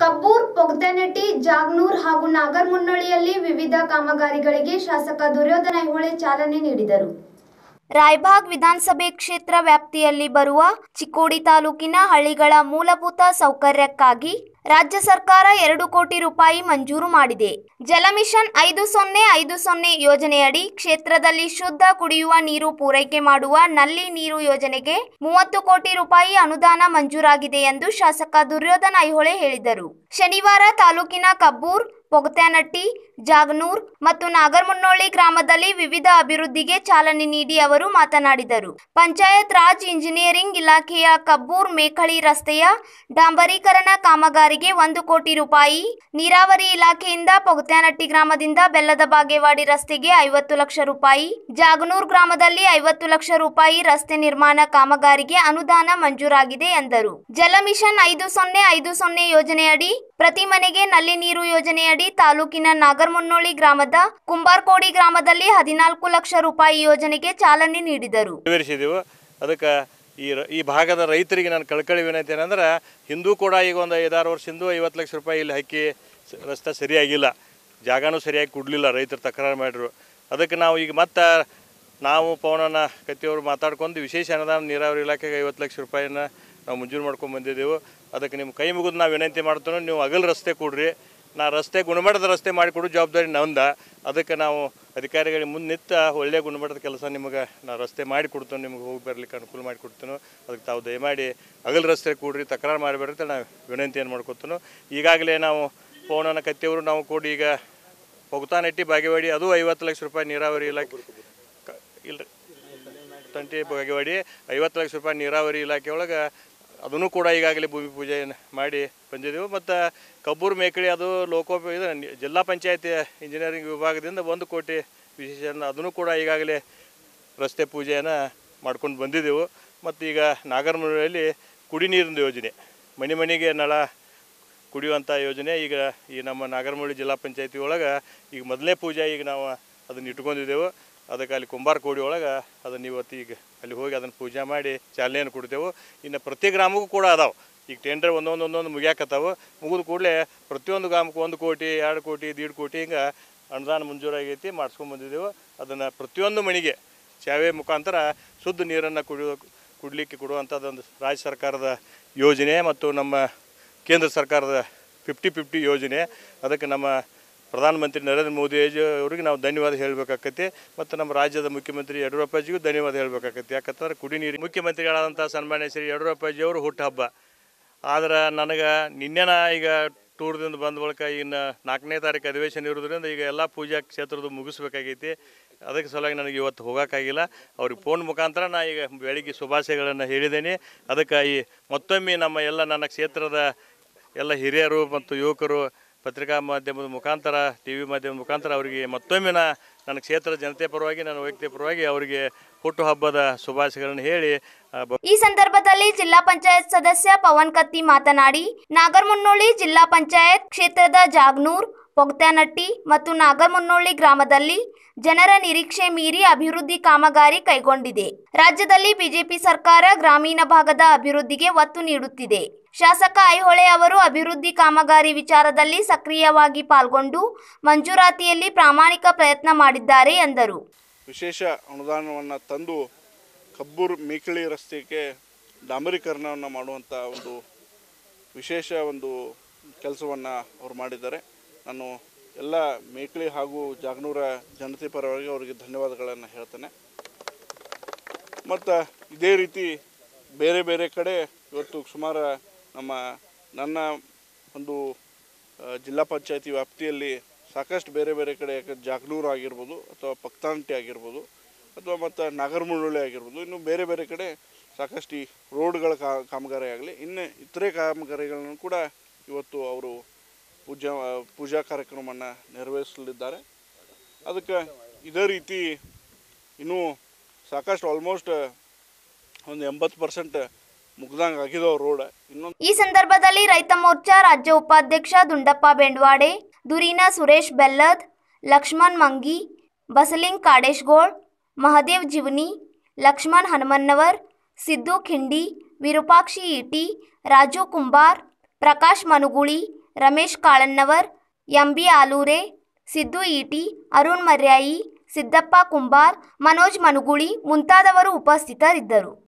ಕಬ್ಬೂರ್ ಪೊಗ್ದನೆಟ್ಟಿ ಜಾಗ್ನೂರ್ ಹಾಗೂ ನಾಗರ್ಮುನ್ನೋಳಿಯಲ್ಲಿ ವಿವಿಧ ಕಾಮಗಾರಿಗಳಿಗೆ ಶಾಸಕ ದುರ್ಯೋಧನ ಐಹೊಳೆ ಚಾಲನೆ ನೀಡಿದರು ರಾಯಬಾಗ್ ವಿಧಾನಸಭೆ ಕ್ಷೇತ್ರ ವ್ಯಾಪ್ತಿಯಲ್ಲಿ ಬರುವ ಚಿಕ್ಕೋಡಿ ತಾಲೂಕಿನ ಹಳ್ಳಿಗಳ ಮೂಲಭೂತ ಸೌಕರ್ಯಕ್ಕಾಗಿ ರಾಜ್ಯ ಸರ್ಕಾರ ಎರಡು ಕೋಟಿ ರೂಪಾಯಿ ಮಂಜೂರು ಮಾಡಿದೆ ಜಲಮಿಷನ್ ಐದು ಸೊನ್ನೆ ಐದು ಸೊನ್ನೆ ಯೋಜನೆಯಡಿ ಕ್ಷೇತ್ರದಲ್ಲಿ ಶುದ್ಧ ಕುಡಿಯುವ ನೀರು ಪೂರೈಕೆ ಮಾಡುವ ನಲ್ಲಿ ನೀರು ಯೋಜನೆಗೆ ಮೂವತ್ತು ಕೋಟಿ ರೂಪಾಯಿ ಅನುದಾನ ಮಂಜೂರಾಗಿದೆ ಎಂದು ಶಾಸಕ ದುರ್ಯೋಧನ ಐಹೊಳೆ ಹೇಳಿದರು ಶನಿವಾರ ತಾಲೂಕಿನ ಕಬ್ಬೂರ್ ಪೊಗತ್ಯಾನಟ್ಟಿ ಜಾಗನೂರ್ ಮತ್ತು ನಾಗರಮುನ್ನೋಳಿ ಗ್ರಾಮದಲ್ಲಿ ವಿವಿಧ ಅಭಿವೃದ್ಧಿಗೆ ಚಾಲನೆ ನೀಡಿ ಅವರು ಮಾತನಾಡಿದರು ಪಂಚಾಯತ್ ರಾಜ್ ಇಂಜಿನಿಯರಿಂಗ್ ಇಲಾಖೆಯ ಕಬ್ಬೂರ್ ಮೇಖಳಿ ರಸ್ತೆಯ ಡಾಂಬರೀಕರಣ ಕಾಮಗಾರಿಗೆ ಒಂದು ಕೋಟಿ ರೂಪಾಯಿ ನೀರಾವರಿ ಇಲಾಖೆಯಿಂದ ಪೊಗತ್ಯಾನಟ್ಟಿ ಗ್ರಾಮದಿಂದ ಬೆಲ್ಲದ ಬಾಗೇವಾಡಿ ರಸ್ತೆಗೆ ಐವತ್ತು ಲಕ್ಷ ರೂಪಾಯಿ ಜಾಗನೂರ್ ಗ್ರಾಮದಲ್ಲಿ ಐವತ್ತು ಲಕ್ಷ ರೂಪಾಯಿ ರಸ್ತೆ ನಿರ್ಮಾಣ ಕಾಮಗಾರಿಗೆ ಅನುದಾನ ಮಂಜೂರಾಗಿದೆ ಎಂದರು ಜಲ ಮಿಷನ್ ಐದು ಸೊನ್ನೆ ಐದು ಸೊನ್ನೆ ಯೋಜನೆಯಡಿ ಪ್ರತಿ ಮನೆಗೆ ನಲ್ಲಿ ನೀರು ಯೋಜನೆಯಡಿ ತಾಲೂಕಿನ ನಾಗರಮುನ್ನೋಳಿ ಗ್ರಾಮದ ಕುಂಬಾರ್ಕೋಡಿ ಗ್ರಾಮದಲ್ಲಿ ಹದಿನಾಲ್ಕು ಲಕ್ಷ ರೂಪಾಯಿ ಯೋಜನೆಗೆ ಚಾಲನೆ ನೀಡಿದರು ನೆರವೇರಿಸಿದೆವು ಅದಕ್ಕೆ ಈ ರ- ಈ ಭಾಗದ ರೈತರಿಗೆ ನಾನು ಕಳ್ಕಳಿ ವಿನಂತಿ ಏನಂದ್ರೆ ಹಿಂದೂ ಕೂಡ ಈಗ ಒಂದು ಐದಾರು ವರ್ಷ ಹಿಂದೂ ಐವತ್ತು ಲಕ್ಷ ರೂಪಾಯಿ ಇಲ್ಲಿ ಹಾಕಿ ಸ- ರಸ್ತೆ ಸರಿಯಾಗಿಲ್ಲ ಜಾಗನೂ ಸರಿಯಾಗಿ ಕೊಡಲಿಲ್ಲ ರೈತರು ತಕರಾರು ಮಾಡಿದ್ರು ಅದಕ್ಕೆ ನಾವು ಈಗ ಮತ್ತೆ ನಾವು ಪವನನ ಕತ್ತಿಯವರು ಮಾತಾಡ್ಕೊಂಡು ವಿಶೇಷ ಅನುದಾನ ನೀರಾವರಿ ಇಲಾಖೆಗೆ ಐವತ್ತು ಲಕ್ಷ ರೂಪಾಯಿನ ನಾವು ಮಂಜೂರು ಮಾಡ್ಕೊಂಡು ಬಂದಿದ್ದೆವು ಅದಕ್ಕೆ ನಿಮ್ಮ ಕೈ ಮುಗಿದು ನಾವು ವಿನಂತಿ ಮಾಡ್ತೀವಿ ನೀವು ಅಗಲ್ ರಸ್ತೆ ಕೊಡ್ರಿ ನಾ ರಸ್ತೆ ಗುಣಮಟ್ಟದ ರಸ್ತೆ ಮಾಡಿಕೊಡೋ ಜವಾಬ್ದಾರಿ ನಂದ ಅದಕ್ಕೆ ನಾವು ಅಧಿಕಾರಿಗಳಿಗೆ ಮುಂದೆ ನಿಂತ ಒಳ್ಳೆಯ ಗುಣಮಟ್ಟದ ಕೆಲಸ ನಿಮಗೆ ನಾ ರಸ್ತೆ ಮಾಡಿ ಕೊಡ್ತೇನೆ ನಿಮಗೆ ಹೋಗಿ ಬರ್ಲಿಕ್ಕೆ ಅನುಕೂಲ ಮಾಡಿ ಕೊಡ್ತೇನೆ ಅದಕ್ಕೆ ತಾವು ದಯಮಾಡಿ ಅಗಲ್ ರಸ್ತೆ ಕೂಡ್ರಿ ತಕರಾರು ಮಾಡಬೇಡ್ರಿ ಅಂತ ನಾವು ವಿನಂತಿಯನ್ನು ಮಾಡ್ಕೊತೇನೆ ಈಗಾಗಲೇ ನಾವು ಪವನನ ಕತ್ತಿಯವರು ನಾವು ಕೂಡಿ ಈಗ ಪೊಗತಾನೆಟ್ಟಿ ಬಾಗೇವಾಡಿ ಅದು ಐವತ್ತು ಲಕ್ಷ ರೂಪಾಯಿ ನೀರಾವರಿ ಇಲಾಖೆ ಕ- ಇಲ್ರಿ ತಂಟಿ ಬಾಗೇವಾಡಿ ಐವತ್ತು ಲಕ್ಷ ರೂಪಾಯಿ ನೀರಾವರಿ ಇಲಾಖೆ ಒಳಗೆ ಅದನ್ನು ಕೂಡ ಈಗಾಗಲೇ ಭೂಮಿ ಪೂಜೆ ಮಾಡಿ ಬಂದಿದ್ದೆವು ಮತ್ತು ಕಬ್ಬೂರು ಮೇಕಳಿ ಅದು ಲೋಕೋಪ ಇದು ನಿ- ಜಿಲ್ಲಾ ಪಂಚಾಯತಿ ಇಂಜಿನಿಯರಿಂಗ್ ವಿಭಾಗದಿಂದ ಒಂದು ಕೋಟಿ ವಿಶೇಷ ಅದನ್ನು ಕೂಡ ಈಗಾಗಲೇ ರಸ್ತೆ ಪೂಜೆಯನ್ನು ಮಾಡ್ಕೊಂಡು ಬಂದಿದ್ದೆವು ಮತ್ತು ಈಗ ನಾಗರಮೂರಲ್ಲಿ ಕುಡಿ ನೀರಿನ ಯೋಜನೆ ಮನೆ ಮನೆಗೆ ನಳ ಕುಡಿಯುವಂಥ ಯೋಜನೆ ಈಗ ಈ ನಮ್ಮ ನಾಗರಮೂಳಿ ಜಿಲ್ಲಾ ಪಂಚಾಯತಿ ಒಳಗೆ ಈಗ ಮೊದಲನೇ ಪೂಜೆ ಈಗ ನಾವು ಅದನ್ನು ಇಟ್ಕೊಂಡಿದ್ದೆವು ಅದಕ್ಕೆ ಅಲ್ಲಿ ಕುಂಬಾರ ಕೋಡಿ ಒಳಗೆ ಅದನ್ನು ಇವತ್ತು ಈಗ ಅಲ್ಲಿ ಹೋಗಿ ಅದನ್ನು ಪೂಜೆ ಮಾಡಿ ಚಾಲನೆಯನ್ನು ಕೊಡ್ತೇವೆ ಇನ್ನು ಪ್ರತಿ ಗ್ರಾಮಕ್ಕೂ ಕೂಡ ಅದಾವೆ ಈಗ ಟೆಂಡರ್ ಒಂದೊಂದು ಒಂದೊಂದು ಮುಗಿಯಾಕತ್ತಾವು ಮುಗಿದ ಕೂಡಲೇ ಪ್ರತಿಯೊಂದು ಗ್ರಾಮಕ್ಕೆ ಒಂದು ಕೋಟಿ ಎರಡು ಕೋಟಿ ದೀಡ್ ಕೋಟಿ ಹಿಂಗೆ ಅನುದಾನ ಮಂಜೂರಾಗೈತಿ ಮಾಡಿಸ್ಕೊಂಡು ಬಂದಿದ್ದೆವು ಅದನ್ನು ಪ್ರತಿಯೊಂದು ಮನೆಗೆ ಚಾವೆ ಮುಖಾಂತರ ಶುದ್ಧ ನೀರನ್ನು ಕುಡಿಯೋ ಕುಡಲಿಕ್ಕೆ ಕೊಡುವಂಥದ್ದೊಂದು ರಾಜ್ಯ ಸರ್ಕಾರದ ಯೋಜನೆ ಮತ್ತು ನಮ್ಮ ಕೇಂದ್ರ ಸರ್ಕಾರದ ಫಿಫ್ಟಿ ಫಿಫ್ಟಿ ಯೋಜನೆ ಅದಕ್ಕೆ ನಮ್ಮ ಪ್ರಧಾನಮಂತ್ರಿ ನರೇಂದ್ರ ಮೋದಿ ಅವರಿಗೆ ನಾವು ಧನ್ಯವಾದ ಹೇಳಬೇಕಾಕತಿ ಮತ್ತು ನಮ್ಮ ರಾಜ್ಯದ ಮುಖ್ಯಮಂತ್ರಿ ಯಡಿಯೂರಪ್ಪಾಜಿಗೂ ಧನ್ಯವಾದ ಹೇಳಬೇಕಾಕತಿ ಯಾಕಂತಂದ್ರೆ ಕುಡಿ ನೀರು ಮುಖ್ಯಮಂತ್ರಿಗಳಾದಂಥ ಸನ್ಮಾನ್ಯ ಶ್ರೀ ಯಡಿಯೂರಪ್ಪಾಜಿಯವರು ಹುಟ್ಟುಹಬ್ಬ ಆದ್ರೆ ನನಗೆ ನಿನ್ನೆನ ಈಗ ಟೂರ್ದಿಂದ ಬಂದ ಬಳಿಕ ಇನ್ನು ನಾಲ್ಕನೇ ತಾರೀಕು ಅಧಿವೇಶನ ಇರೋದ್ರಿಂದ ಈಗ ಎಲ್ಲ ಪೂಜಾ ಕ್ಷೇತ್ರದ ಮುಗಿಸ್ಬೇಕಾಗೈತಿ ಅದಕ್ಕೆ ಸಲುವಾಗಿ ನನಗೆ ಇವತ್ತು ಹೋಗೋಕ್ಕಾಗಿಲ್ಲ ಅವ್ರಿಗೆ ಫೋನ್ ಮುಖಾಂತರ ನಾ ಈಗ ಬೆಳಿಗ್ಗೆ ಶುಭಾಶಯಗಳನ್ನು ಹೇಳಿದ್ದೇನೆ ಅದಕ್ಕೆ ಈ ಮತ್ತೊಮ್ಮೆ ನಮ್ಮ ಎಲ್ಲ ನನ್ನ ಕ್ಷೇತ್ರದ ಎಲ್ಲ ಹಿರಿಯರು ಮತ್ತು ಯುವಕರು ಪತ್ರಿಕಾ ಮಾಧ್ಯಮದ ಮುಖಾಂತರ ಟಿ ವಿ ಮಾಧ್ಯಮದ ಮುಖಾಂತರ ಅವರಿಗೆ ಮತ್ತೊಮ್ಮೆ ನಾ ನನ್ನ ಕ್ಷೇತ್ರದ ಜನತೆ ಪರವಾಗಿ ನನ್ನ ವೈಯಕ್ತಿಕ ಪರವಾಗಿ ಅವರಿಗೆ ಹುಟ್ಟುಹಬ್ಬದ ಶುಭಾಶಯಗಳನ್ನು ಹೇಳಿ ಆ, ಬ- ಈ ಸಂದರ್ಭದಲ್ಲಿ ಜಿಲ್ಲಾ ಪಂಚಾಯತ್ ಸದಸ್ಯ ಪವನ್ ಕತ್ತಿ ಮಾತನಾಡಿ ನಾಗರಮುನ್ನೋಳಿ ಜಿಲ್ಲಾ ಪಂಚಾಯತ್ ಕ್ಷೇತ್ರದ ಜಾಗ್ನೂರ್ ಪೊಗ್ತ್ಯಾನಟ್ಟಿ ಮತ್ತು ನಾಗರಮುನ್ನೋಳಿ ಗ್ರಾಮದಲ್ಲಿ ಜನರ ನಿರೀಕ್ಷೆ ಮೀರಿ ಅಭಿವೃದ್ಧಿ ಕಾಮಗಾರಿ ಕೈಗೊಂಡಿದೆ ರಾಜ್ಯದಲ್ಲಿ ಬಿಜೆಪಿ ಸರ್ಕಾರ ಗ್ರಾಮೀಣ ಭಾಗದ ಅಭಿವೃದ್ಧಿಗೆ ಒತ್ತು ನೀಡುತ್ತಿದೆ ಶಾಸಕ ಐಹೊಳೆ ಅವರು ಅಭಿವೃದ್ಧಿ ಕಾಮಗಾರಿ ವಿಚಾರದಲ್ಲಿ ಸಕ್ರಿಯವಾಗಿ ಪಾಲ್ಗೊಂಡು ಮಂಜೂರಾತಿಯಲ್ಲಿ ಪ್ರಾಮಾಣಿಕ ಪ್ರಯತ್ನ ಮಾಡಿದ್ದಾರೆ ಎಂದರು ವಿಶೇಷ ಅನುದಾನವನ್ನು ತಂದು ಕಬ್ಬೂರು ಮೇಕಳಿ ರಸ್ತೆಗೆ ಡಾಂಬರೀಕರಣವನ್ನು ಮಾಡುವಂಥ ಒಂದು ವಿಶೇಷ ಒಂದು ಕೆಲಸವನ್ನು ಅವರು ಮಾಡಿದ್ದಾರೆ ನಾನು ಎಲ್ಲ ಮೇಕಳಿ ಹಾಗೂ ಜಾಗನೂರ ಜನತೆ ಪರವಾಗಿ ಅವರಿಗೆ ಧನ್ಯವಾದಗಳನ್ನು ಹೇಳ್ತೇನೆ ಮತ್ತು ಇದೇ ರೀತಿ ಬೇರೆ ಬೇರೆ ಕಡೆ ಇವತ್ತು ಸುಮಾರು ನಮ್ಮ ನನ್ನ ಒಂದು ಆ, ಜಿಲ್ಲಾ ಪಂಚಾಯತಿ ವ್ಯಾಪ್ತಿಯಲ್ಲಿ ಸಾಕಷ್ಟು ಬೇರೆ ಬೇರೆ ಕಡೆ ಯಾಕೆ ಜಾಗನೂರು ಆಗಿರ್ಬೋದು ಅಥವಾ ಪಕ್ತಾಂಟಿ ಆಗಿರ್ಬೋದು ಅಥವಾ ಮತ್ತು ನಾಗರಮುಳ್ಳೊಳ್ಳಿ ಆಗಿರ್ಬೋದು ಇನ್ನು ಬೇರೆ ಬೇರೆ ಕಡೆ ಸಾಕಷ್ಟು ಈ ರೋಡ್ಗಳ ಕಾ ಕಾಮಗಾರಿ ಆಗಲಿ ಇನ್ನು ಇತರೆ ಕಾಮಗಾರಿಗಳನ್ನು ಕೂಡ ಇವತ್ತು ಅವರು ಪೂಜಾ ಪೂಜಾ ಕಾರ್ಯಕ್ರಮವನ್ನು ನೆರವೇರಿಸಲಿದ್ದಾರೆ ಅದಕ್ಕೆ ಇದೇ ರೀತಿ ಇನ್ನೂ ಸಾಕಷ್ಟು ಆಲ್ಮೋಸ್ಟ್ ಒಂದು ಎಂಬತ್ತು ಪರ್ಸೆಂಟ್ ಮುಗ್ದಂಗೆ ಆಗಿದಾವೆ ರೋಡ್ ಇನ್ನೊಂದು ಈ ಸಂದರ್ಭದಲ್ಲಿ ರೈತ ಮೋರ್ಚಾ ರಾಜ್ಯ ಉಪಾಧ್ಯಕ್ಷ ದುಂಡಪ್ಪ ಬೆಂಡ್ವಾಡೆ ದುರೀನ ಸುರೇಶ್ ಬೆಲ್ಲದ್ ಲಕ್ಷ್ಮಣ್ ಮಂಗಿ ಬಸಲಿಂಗ್ ಕಾಡೇಶ್ಗೋಳ್ ಮಹದೇವ್ ಜಿವನಿ ಲಕ್ಷ್ಮಣ್ ಹನುಮನ್ನವರ್ ಸಿದ್ದು ಖಿಂಡಿ ವಿರೂಪಾಕ್ಷಿ ಈಟಿ ರಾಜು ಕುಂಬಾರ್ ಪ್ರಕಾಶ್ ಮನುಗುಳಿ ರಮೇಶ್ ಕಾಳನ್ನವರ್ ಎಂಬಿ ಆಲೂರೆ ಸಿದ್ದು ಈಟಿ ಅರುಣ್ ಮರ್ಯಾಯಿ ಸಿದ್ದಪ್ಪ ಕುಂಬಾರ್ ಮನೋಜ್ ಮನುಗುಳಿ ಮುಂತಾದವರು ಉಪಸ್ಥಿತರಿದ್ದರು